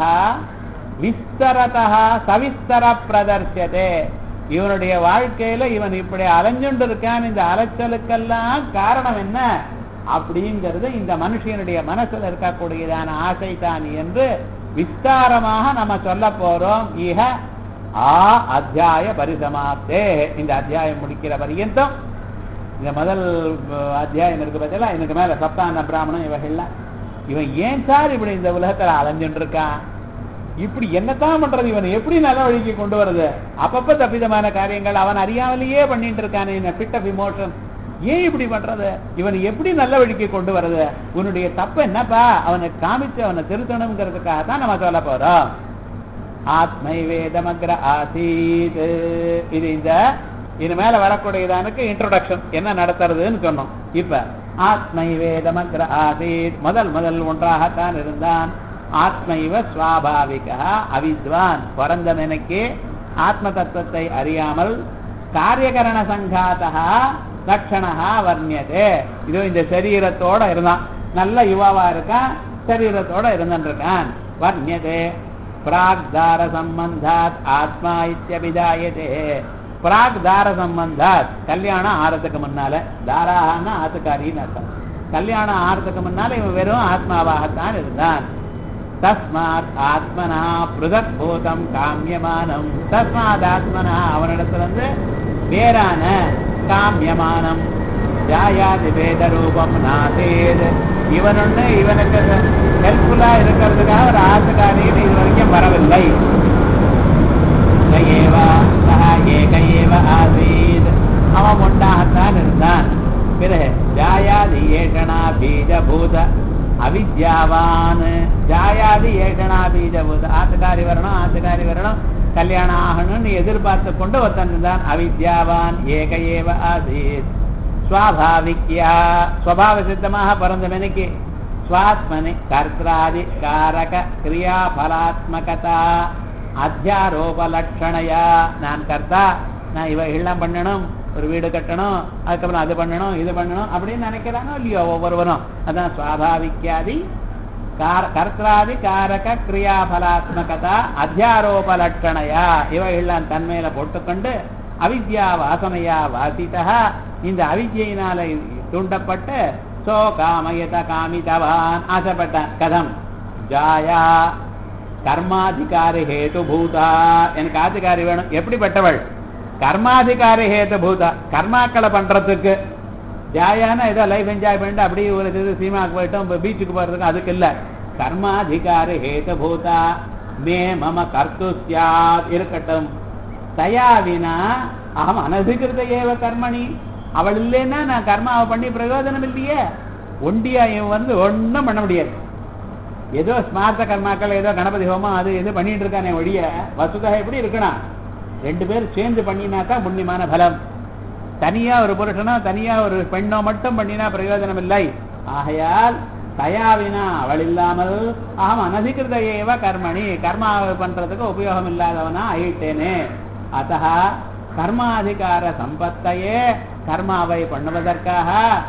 A: விஸ்தரதா சவிஸ்தர பிரதர்சியதே இவனுடைய வாழ்க்கையில இவன் இப்படி அலைஞ்சுண்டு இருக்கான் இந்த அலைச்சலுக்கெல்லாம் காரணம் என்ன அப்படிங்கிறது இந்த மனுஷனுடைய மனசுல இருக்கக்கூடியதான ஆசை தான் என்று விஸ்தாரமாக நம்ம சொல்ல போறோம் இக ஆ அத்தியாய பரிசமாப்தே இந்த அத்தியாயம் முடிக்கிற பரியந்தம் இந்த முதல் அஹ், அத்தியாயம் இருக்கு பார்த்தீங்களா இதுக்கு மேல சப்தான பிராமணன் இவகள்லாம் இவன் ஏன் சார் இப்படி இந்த உலகத்துல அலைஞ்சுட்டு இருக்கான் இப்படி என்னத்தான் பண்றது இவன் எப்படி நல்ல வழிக்கு கொண்டு வருது அப்பப்ப தப்பிதமான காரியங்கள் அவன் அறியாமலேயே பண்ணிட்டு இருக்கானே இந்த ஃபிட் ஆஃப் இமோஷன் ஏன் இப்படி பண்றது இவன் எப்படி நல்ல வழிக்கு கொண்டு வருது உன்னுடைய தப்பு என்னப்பா அவனை காமிச்சு அவனை திருத்தணுங்கிறதுக்காக தான் நம்ம சொல்ல போறோம் ஆத்மை வேதமக்ர ஆசீத் இது இந்த இது மேல வரக்கூடியதானுக்கு இன்ட்ரோடக்ஷன் என்ன நடத்துறதுன்னு சொன்னோம் இப்ப ஆத்மை வேதமக்ர ஆசீத் முதல் முதல் ஒன்றாகத்தான் இருந்தான் ஆத்மைவ சுவாபாவிகா அவித்வான் பிறந்த நினைக்கு ஆத்ம தத்துவத்தை அறியாமல் காரியகரண சங்காதா லட்சணா வர்ணியதே இதோ இந்த சரீரத்தோட இருந்தான் நல்ல யுவாவா இருக்கான் சரீரத்தோட இருந்துருக்கான் வர்ணியதே பிராக்தார சம்பந்தாத் ஆத்மா இத்தியபிதாயதே பிராக்தார சம்பந்தாத் கல்யாணம் ஆறதுக்கு முன்னால தாராகனா ஆத்துக்காரின்னு அர்த்தம் கல்யாணம் ஆறதுக்கு முன்னால இவன் வெறும் ஆத்மாவாகத்தான் இருந்தான் தஸ்மாத் ஆத்மனா பிருதக் பூதம் காமியமானம் தஸ்மாத் ஆத்மனா அவனிடத்திலிருந்து வேறான காமியமானம் ஜாயாதி வேத ரூபம் நாசேது இவனொன்னு இவனுக்கு ஹெல்ப்ஃபுல்லா இருக்கிறதுக்காக ஒரு ஆசகாரின்னு இது வரைக்கும் வரவில்லை ச ஏவ சஹ ஏக ஏவ ஆசீத் அவன் ஒன்றாகத்தான் இருந்தான் பிறகு ஜாயாதி ஏஷனா பீஜபூத அவித்யாவான் ஜாயாதி ஏஷனா பீஜபூத ஆத்துக்காரி வரணும் ஆத்துக்காரி வரணும் கல்யாணம் ஆகணும்னு எதிர்பார்த்து கொண்டு ஒருத்தன் இருந்தான் அவித்யாவான் ஏக ஏவ ஆசீத் ஸ்வாபாவிக்யா ஸ்வபாவ சித்தமாக பிறந்தவனுக்கு ஸ்வாத்மனி கர்த்தாதி காரக கிரியாபலாத்மகதா அத்தியாரோப லட்சணையா நான் கர்த்தா நான் இவ எல்லாம் பண்ணணும் ஒரு வீடு கட்டணும் அதுக்கப்புறம் அது பண்ணணும் இது பண்ணணும் அப்படின்னு நினைக்கிறானோ இல்லையோ ஒவ்வொருவரும் அதான் சுவாபாவிக்காதி கார கர்த்தாதி காரக கிரியாபலாத்மகதா அத்தியாரோப லட்சணையா இவ எல்லாம் தன்மையில போட்டுக்கொண்டு அவித்யா வாசனையா வாசிதா இந்த அவித்யினால தூண்டப்பட்டு சோ காமயத காமிதவான் ஆசைப்பட்டான் கதம் ஜாயா கர்மாதிகாரி ஹேது பூதா எனக்கு ஆதிகாரி வேணும் எப்படிப்பட்டவள் கர்மாதிகாரி ஹேது பூதா கர்மாக்களை பண்றதுக்கு ஜாயானா ஏதோ லைஃப் என்ஜாய் பண்ணிட்டு அப்படியே ஒரு இது சீமாக்கு போயிட்டோம் பீச்சுக்கு போறதுக்கு அதுக்கு இல்ல கர்மாதிகாரி ஹேது பூதா மே மம கர்த்து சியாத் இருக்கட்டும் தயா வினா அகம் அனதிகிருத ஏவ கர்மணி அவள் இல்லைன்னா நான் கர்மாவை பண்ணி பிரயோஜனம் இல்லையே ஒண்டியா இவன் வந்து ஒண்ணும் பண்ண முடியாது ஏதோ ஸ்மார்த்த கர்மாக்கள் ஏதோ கணபதி ஹோமம் அது இது பண்ணிட்டு இருக்கானே ஒழிய வசுதா எப்படி இருக்கணும் ரெண்டு பேரும் சேர்ந்து பண்ணினாக்கா புண்ணியமான பலம் தனியா ஒரு புருஷனோ தனியா ஒரு பெண்ணோ மட்டும் பண்ணினா பிரயோஜனம் இல்லை ஆகையால் தயாவினா அவள் இல்லாமல் அகம் அனதிகிருத ஏவ கர்மணி கர்மாவை பண்றதுக்கு உபயோகம் இல்லாதவனா ஆயிட்டேனே அத்தः கர்மாதிகார சம்பத்தையே கர்மாவை பண்ணுவதற்காக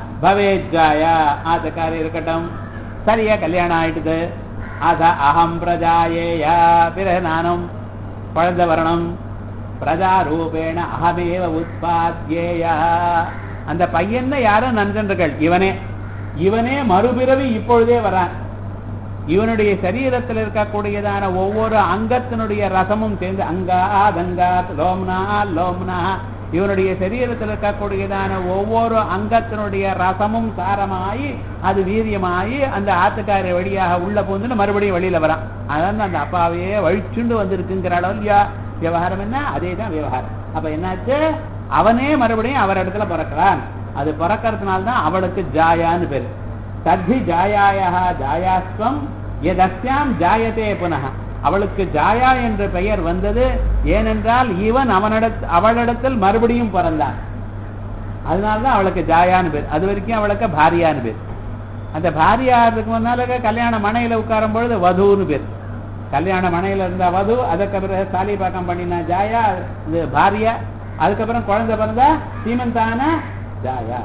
A: பவேஜாயா ஆத்துக்காரி இருக்கட்டும் சரியா கல்யாணம் ஆயிடுது அத அகம் பிரஜாயேயா பிறகு நானும் குழந்தை வரணும் பிரஜா ரூபேண அகமேவ உற்பத்தியேயா அந்த பையன் யாரும் நன்றன்றுகள் இவனே இவனே மறுபிறவி இப்பொழுதே வரான் இவனுடைய சரீரத்தில் இருக்கக்கூடியதான ஒவ்வொரு அங்கத்தினுடைய ரசமும் சேர்ந்து அங்காத் அங்காத் லோம்னா லோம்னா இவனுடைய சரீரத்தில் இருக்கக்கூடியதான ஒவ்வொரு அங்கத்தினுடைய ரசமும் சாரமாயி அது வீரியமாயி அந்த ஆத்துக்கார வழியாக உள்ள போந்துன்னு மறுபடியும் வெளியில வரான் அதான் அந்த அப்பாவையே வழிச்சுண்டு வந்திருக்குங்கிற அளவு இல்லையா விவகாரம் என்ன அதே தான் விவகாரம் அப்ப என்னாச்சு அவனே மறுபடியும் அவர் இடத்துல பிறக்கிறான் அது பிறக்கிறதுனால தான் அவளுக்கு ஜாயான்னு பேரு தத்தி ஜாயாயா ஜாயாஸ்வம் எதஸ்யாம் ஜாயத்தே புனக அவளுக்கு ஜாயா என்ற பெயர் வந்தது ஏனென்றால் இவன் அவனிடத் அவளிடத்தில் மறுபடியும் பிறந்தான் அதனாலதான் அவளுக்கு ஜாயான்னு பேர் அது வரைக்கும் அவளுக்கு பாரியான்னு பேர் அந்த பாரியாருக்கு முன்னால கல்யாண மனையில உட்காரும் பொழுது வதுன்னு பேர் கல்யாண மனையில இருந்த வது அதுக்கு பிறகு சாலிபாக்கம் பண்ணின ஜாயா இது பாரியா அதுக்கப்புறம் குழந்தை பிறந்தா சீமந்தான ஜாயா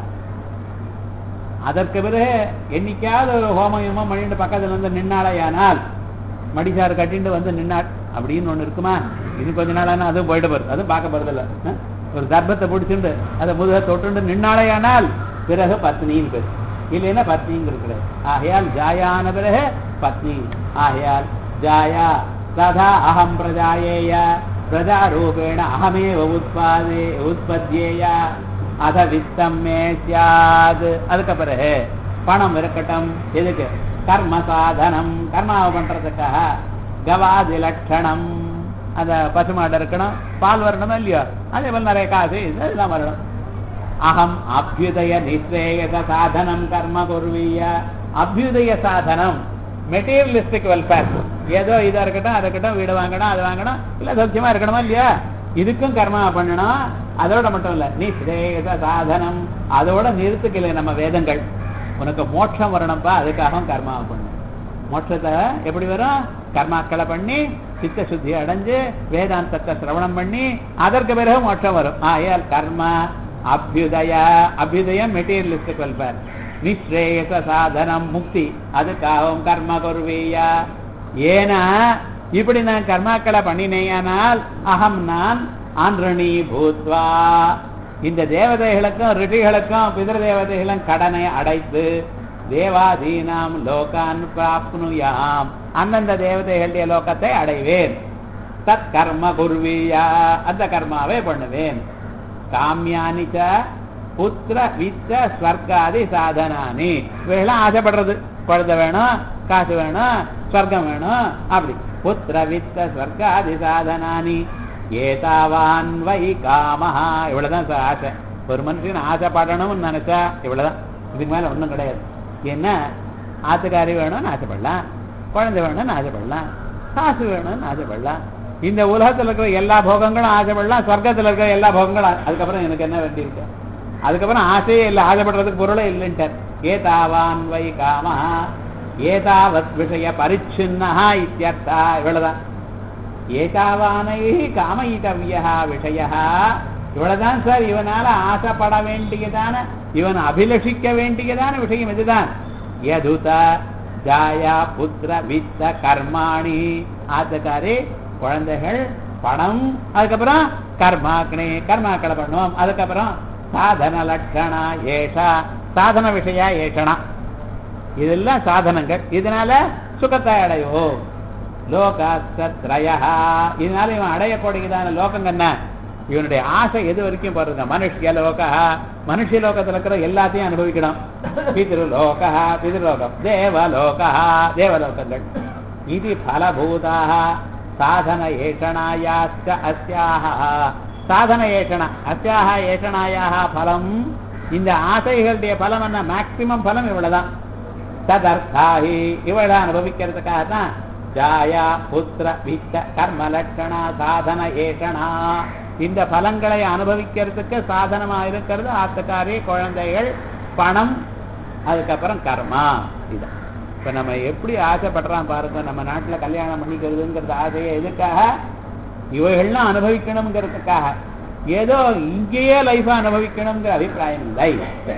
A: அதற்கு பிறகு என்னைக்காவது ஒரு ஹோமம் யோமம் பண்ணிட்டு பக்கத்துல வந்து நின்னாலையானால் மடிசாறு கட்டிட்டு வந்து நின்னாள் அப்படின்னு ஒண்ணு இருக்குமா இது கொஞ்ச நாளான அதுவும் போயிட்டு போறது அதுவும் பார்க்க போறதில்ல அஹ்? ஒரு தர்ப்பத்தை பிடிச்சிட்டு அதை முதுக தொட்டுண்டு நின்னாலையானால் பிறகு பத்னின்னு பேர் இல்லைன்னா பத்னிங்க இருக்கிறது ஆகையால் ஜாயான பிறகு பத்னி ஆகையால் ஜாயா ததா அகம் பிரஜாயேய பிரஜாரூபேண அகமேவ உத்பாதே உற்பத்தியேய அத வித்தம் மே சியாது அதுக்கு பிறகு பணம் இருக்கட்டும் எதுக்கு கர்ம சாதனம் கர்மாவை பண்றதுக்காக கவாதி லட்சணம் அந்த பசுமாடு இருக்கணும் பால் வரணும் இல்லையோ அதே போல நிறைய காசு இதெல்லாம் வரணும் அகம் அபியுதய நிஸ்ரேயச சாதனம் கர்ம குர்வீய அபியுதய சாதனம் மெட்டீரியலிஸ்டிக் வெல்ஃபேர் ஏதோ இதா இருக்கட்டும் அதை இருக்கட்டும் வீடு வாங்கணும் அது வாங்கணும் இல்ல சௌக்கியமா இருக்கணுமா இல்லையா இதுக்கும் கர்மா பண்ணணும் அதோட மட்டும் இல்ல நிஸ்ரேயச சாதனம் அதோட நிறுத்துக்கல நம்ம வேதங்கள் உனக்கு மோட்சம் வரணும்ப்பா அதுக்காக கர்மாவை பண்ணணும் மோட்சத்தை எப்படி வரும் கர்மாக்களை பண்ணி சித்த சுத்தி அடைஞ்சு வேதாந்தத்தை சிரவணம் பண்ணி அதற்கு பிறகு மோட்சம் வரும் ஆயால் கர்ம அபியுதய அபியுதயம் மெட்டீரியலிஸ்டிக் வெல்ஃபேர் நிஸ்ரேயச சாதனம் முக்தி அதுக்காகவும் கர்ம குருவியா ஏன்னா இப்படி நான் கர்மாக்களை பண்ணினேயானால் அகம் நான் ஆந்திரணி பூத்வா இந்த தேவதைகளுக்கும் ரிஷிகளுக்கும் பிதர் தேவதைகளும் கடனை அடைத்து தேவாதீனாம் லோகான் பிராப்னுயாம் அந்தந்த தேவதைகளுடைய லோகத்தை அடைவேன் தத் கர்ம குர்வியா அந்த கர்மாவே பண்ணுவேன் காமியானி ச புத்திர வித்த ஸ்வர்காதி சாதனானி இவையெல்லாம் ஆசைப்படுறது குழந்தை வேணும் காசு வேணும் ஸ்வர்க்கம் வேணும் அப்படி புத்திர வித்த ஸ்வர்காதி சாதனானி ஏதாவான் வை காமஹா இவ்வளவுதான் சார் ஆசை ஒரு மனுஷன் ஆசைப்படணும்னு நினைச்சா இவ்வளவுதான் இதுக்கு மேல ஒண்ணும் கிடையாது என்ன ஆத்துக்காரி வேணும்னு ஆசைப்படலாம் குழந்தை வேணும்னு ஆசைப்படலாம் காசு வேணும்னு ஆசைப்படலாம் இந்த உலகத்துல இருக்கிற எல்லா போகங்களும் ஆசைப்படலாம் சொர்க்கத்துல இருக்கிற எல்லா போகங்களும் அதுக்கப்புறம் எனக்கு என்ன வேண்டி இருக்கு அதுக்கப்புறம் ஆசையே இல்லை ஆசைப்படுறதுக்கு பொருளே இல்லைன்ட்டார் ஏதாவான் வை காமா ஏதாவத் விஷய பரிச்சின்னா இத்தியர்த்தா இவ்வளவுதான் ஏதாவானை காமயிதவியா விஷய இவ்வளவுதான் சார் இவனால ஆசைப்பட வேண்டியதான இவன் அபிலஷிக்க வேண்டியதான விஷயம் இதுதான் யதுத ஜாயா புத்திர வித்த கர்மாணி ஆத்தக்காரி குழந்தைகள் பணம் அதுக்கப்புறம் கர்மாக்னே கர்மாக்களை பண்ணுவோம் அதுக்கப்புறம் சாதன லட்சணா ஏஷா சாதன விஷயா ஏஷனா இதெல்லாம் சாதனங்கள் இதனால சுகத்தை அடைவோம் லோகாஸ்திரயா இதனால இவன் அடையக்கூடியதான லோகம் என்ன இவனுடைய ஆசை எது வரைக்கும் பாருங்க மனுஷிய லோகா மனுஷ லோகத்துல இருக்கிற எல்லாத்தையும் அனுபவிக்கணும் பிதிரு லோகா பிதிருலோகம் தேவலோகா தேவலோகங்கள் இது பலபூதாக சாதன ஏஷணாயாச்ச அஸ்யாக சாதன ஏஷணா அஸ்யாக ஏஷணாயாக பலம் இந்த ஆசைகளுடைய பலம் என்ன மேக்சிமம் பலம் இவ்வளவுதான் ததர்த்தாஹி இவளை அனுபவிக்கிறதுக்காக தான் ஜாயா புத்திர வித்த கர்ம லட்சணா சாதன ஏஷணா இந்த பலங்களை அனுபவிக்கிறதுக்கு சாதனமா இருக்கிறது ஆத்துக்காரி குழந்தைகள் பணம் அதுக்கப்புறம் கர்மா இதான் இப்ப நம்ம எப்படி ஆசைப்படுறான் பாருங்க நம்ம நாட்டுல கல்யாணம் பண்ணிக்கிறதுங்கிறது ஆசையை எதுக்காக இவைகள்லாம் அனுபவிக்கணுங்கிறதுக்காக ஏதோ இங்கேயே லைஃப் அனுபவிக்கணுங்கிற அபிப்பிராயம் இல்லை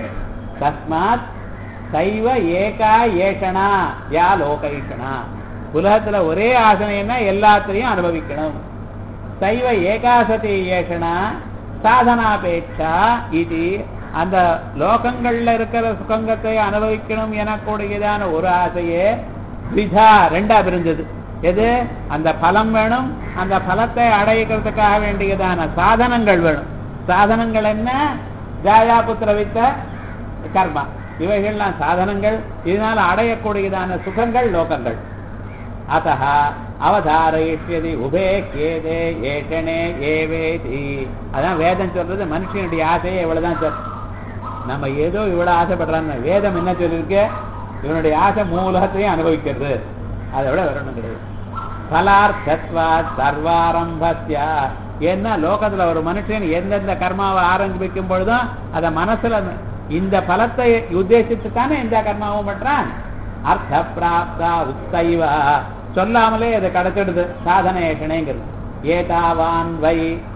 A: தஸ்மாத் சைவ ஏகா ஏஷனா யா லோகைஷனா உலகத்துல ஒரே ஆசனைன்னா எல்லாத்திலையும் அனுபவிக்கணும் சைவ ஏகாசதி ஏஷனா சாதனாபேட்சா இது அந்த லோகங்கள்ல இருக்கிற சுகங்கத்தை அனுபவிக்கணும் எனக்கூடியதான ஒரு ஆசையே விதா ரெண்டா பிரிஞ்சது எது அந்த பலம் வேணும் அந்த பலத்தை அடைக்கிறதுக்காக வேண்டியதான சாதனங்கள் வேணும் சாதனங்கள் என்ன ஜாயா புத்திர வித்த கர்மா இவைகள்லாம் சாதனங்கள் இதனால அடையக்கூடியதான சுகங்கள் லோகங்கள் அத்தः அவதாரயிஷ்யதி உபே கேதே ஏஷனே ஏவேதி அதான் வேதம் சொல்றது மனுஷனுடைய ஆசையே இவ்வளவுதான் சார் நம்ம ஏதோ இவ்வளவு ஆசைப்படுறான்னு வேதம் என்ன சொல்லியிருக்கு இவனுடைய ஆசை மூலத்தையும் அனுபவிக்கிறது அதை விட வேற ஒண்ணும் கிடையாது பலார்த்தத்வா சர்வாரம்பஸ்யா ஏன்னா லோகத்துல ஒரு மனுஷன் எந்தெந்த கர்மாவை ஆரம்பிக்கும் பொழுதும் அத மனசுல இந்த பலத்தை உத்தேசித்துத்தானே இந்த கர்மாவும் பண்றான் அர்த்த பிராப்தா உத்தைவா சொல்லாமலே அது கிடைச்சிடுது சாதனை ஏஷனேங்கிறது ஏதாவான் வை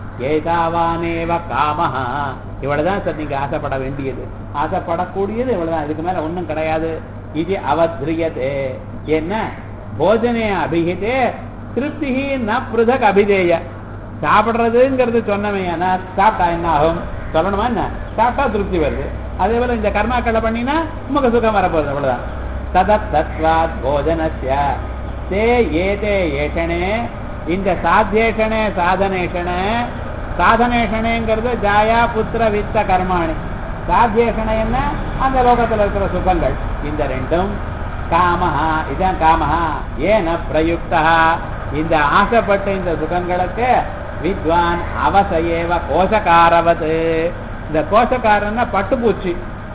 A: ஏதாவானேவ காமஹா இவ்வளவுதான் சார் நீங்க ஆசைப்பட வேண்டியது ஆசைப்படக்கூடியது இவ்வளவுதான் இதுக்கு மேல ஒண்ணும் கிடையாது இது அவத்ரியதே என்ன போஜனே அபிஹிதே திருப்தி ந பிருதக் அபிதேய சாப்பிடுறதுங்கிறது சொன்னமே ஆனா சாப்பிட்டா என்ன ஆகும் சொல்லணுமா என்ன சாப்பிட்டா திருப்தி வருது அதே போல இந்த கர்மாக்களை பண்ணினா முக சுகம் வரப்போகுது அவ்வளவுதான் ததத் தத்வாத் போஜனஸ்ய தே ஏதே ஏஷனே இந்த சாத்தியேஷனே சாதனேஷனே சாதனேஷனேங்கிறது ஜாயா புத்திர வித்த கர்மாணி சாத்தியேஷனை என்ன அந்த லோகத்துல இருக்கிற சுகங்கள் இந்த ரெண்டும் காமஹா இதான் காமஹா ஏன பிரயுக்தா இந்த ஆசைப்பட்ட இந்த சுகங்களுக்கு வித்வான் அவசையேவ கோஷகாரவத் இந்த கோஷக்காரன்னா பட்டுப்பூச்சி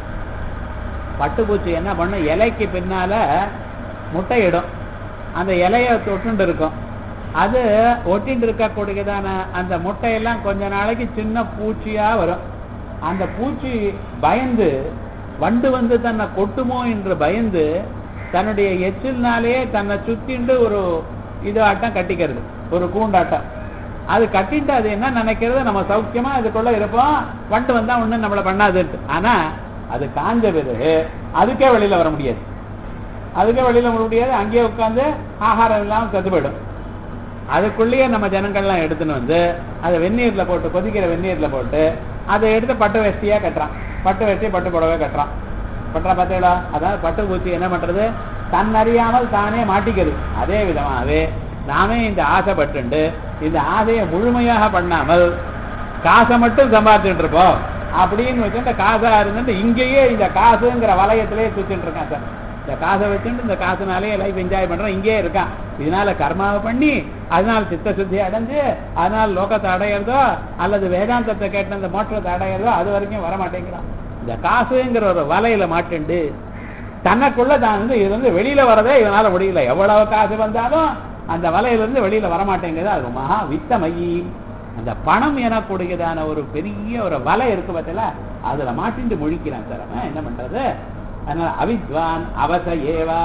A: பட்டுப்பூச்சி என்ன பண்ணும் இலைக்கு பின்னால முட்டையிடும் அந்த இலைய தொட்டுண்டு இருக்கும் அது ஒட்டின்னு இருக்கக்கூடியதான அந்த முட்டையெல்லாம் கொஞ்ச நாளைக்கு சின்ன பூச்சியா வரும் அந்த பூச்சி பயந்து வண்டு வந்து தன்னை கொட்டுமோ என்று பயந்து தன்னுடைய எச்சில்னாலே தன்னை சுத்திண்டு ஒரு இது ஆட்டம் கட்டிக்கிறது ஒரு கூண்டாட்டம் அது கட்டிட்டு அது என்ன நினைக்கிறது நம்ம சௌக்கியமா இதுக்குள்ள இருப்போம் வண்டு வந்தா ஒண்ணும் நம்மளை பண்ணாதுன்ட்டு ஆனா அது காஞ்ச பிறகு அதுக்கே வெளியில வர முடியாது அதுக்கே வெளியில வர முடியாது அங்கேயே உட்காந்து ஆகாரம் இல்லாம செத்து போயிடும் அதுக்குள்ளேயே நம்ம ஜனங்கள்லாம் எடுத்துன்னு வந்து அதை வெந்நீர்ல போட்டு கொதிக்கிற வெந்நீர்ல போட்டு அதை எடுத்து பட்டு வேஷ்டியா கட்டுறான் பட்டு வேஷ்டி பட்டு புடவை கட்டுறான் பட்டுறா பார்த்தீங்களா அதாவது பட்டு பூச்சி என்ன பண்றது தன் அறியாமல் தானே மாட்டிக்கிறது அதே விதமாகவே நாமே இந்த ஆசைப்பட்டுண்டு இந்த ஆசையை முழுமையாக பண்ணாமல் காசை மட்டும் சம்பாதிச்சுட்டு இருப்போம் அப்படின்னு வச்சு இந்த காசா இருந்துட்டு இங்கேயே இந்த காசுங்கிற வளையத்திலேயே சுத்திட்டு இருக்கான் சார் இந்த காசை வச்சுட்டு இந்த காசுனாலே லைஃப் என்ஜாய் பண்றான் இங்கேயே இருக்கான் இதனால கர்மாவை பண்ணி அதனால சித்த சுத்தி அடைஞ்சு அதனால லோகத்தை அடையிறதோ அல்லது வேதாந்தத்தை கேட்ட அந்த மோட்சத்தை அடையிறதோ அது வரைக்கும் வர மாட்டேங்கிறான் இந்த காசுங்கிற ஒரு வலையில மாட்டுண்டு தனக்குள்ள தான் வந்து இது வந்து வெளியில வரதே இதனால முடியல எவ்வளவு காசு வந்தாலும் அந்த வலையில இருந்து வெளியில வரமாட்டேங்குது அது மகா வித்தமயி அந்த பணம் எனக்கூடியதான ஒரு பெரிய ஒரு வலை இருக்கு பார்த்தல அதுல மாட்டிண்டு முழிக்கிறான் சார் அவன் என்ன பண்றது அதனால அவித்வான் அவச ஏவா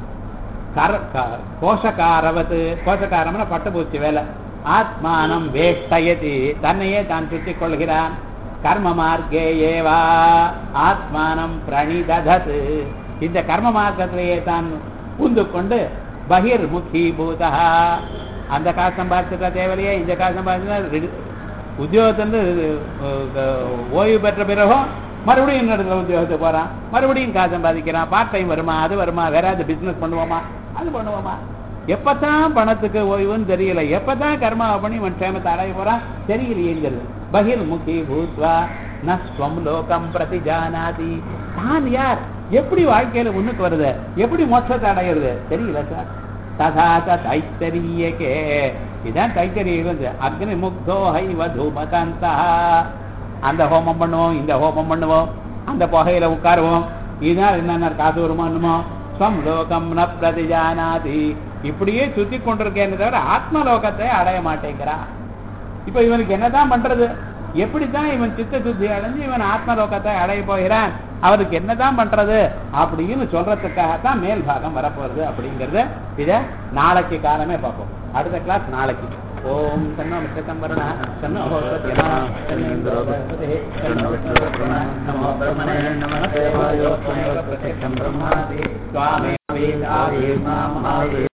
A: கர க- கோஷகாரவத்து கோஷகாரம்னா பட்டுப்பூச்சி வேலை ஆத்மானம் வேஷ்டயதி தன்னையே தான் சுற்றிக் கொள்கிறான் கர்ம மார்க்கே ஏவா ஆத்மானம் பிரணிததத் இந்த கர்ம மார்க்கத்திலேயே தான் பூந்து கொண்டு பகிர்முகி பூதா அந்த காசு சம்பாதிச்சிருக்க தேவையில்லையே இந்த காசு சம்பாதிச்சா உத்தியோகத்திலிருந்து அஹ், ஓய்வு பெற்ற பிறகும் மறுபடியும் இன்னொரு இடத்துல உத்தியோகத்துக்கு போறான் மறுபடியும் காசு சம்பாதிக்கிறான் பார்ட் டைம் வருமா அது வருமா வேற ஏதாவது பிசினஸ் பண்ணுவோமா அது பண்ணுவோமா எப்பதான் பணத்துக்கு ஓய்வுன்னு தெரியல எப்பதான் கர்மாவை பண்ணி இவன் க்ஷேமத்தை அடைய போறான் தெரியலையேங்கிறது பகிர் முகி பூத்வா நஸ்வம் லோகம் பிரதி ஜானாதி தான் யார் எப்படி வாழ்க்கையில முன்னுக்கு வருது எப்படி மோட்சத்தை அடையிறது தெரியல சார் ததாத தைத்தரியக்கே இதான் தைத்தரியம் அக்னி முக்தோ ஹைவ தூமகாந்தா அந்த ஹோமம் பண்ணுவோம் இந்த ஹோமம் பண்ணுவோம் அந்த புகையில உட்காருவோம் இதனால் என்னென்ன காசு வருமா என்னமோ ஸ்வம் லோகம் ந பிரதிஜானாதி இப்படியே சுத்தி கொண்டிருக்கேன்னு தவிர ஆத்மலோகத்தை அடைய மாட்டேங்கிறான் இப்ப இவனுக்கு என்னதான் பண்றது எப்படித்தான் இவன் சித்த சுத்தி அடைஞ்சு இவன் ஆத்மலோகத்தை அடைய போகிறான் அவருக்கு என்னதான் பண்றது அப்படின்னு சொல்றதுக்காகத்தான் மேல் பாகம் வரப்போறது அப்படிங்கறத இத நாளைக்கு காலமே பார்ப்போம் அடுத்த கிளாஸ் நாளைக்கு ஓம் தன்னோ மிச்சம் வருணா தன்னோ சத்யமா தன்னோ பகவதே, தன்னோ விஷ்ணுருக்ரம, நமோ பிரம்மணே நம தேவாயோ பிரத்யக்ஷம் பிரம்மாதி சுவாமி வேதாவே மாம்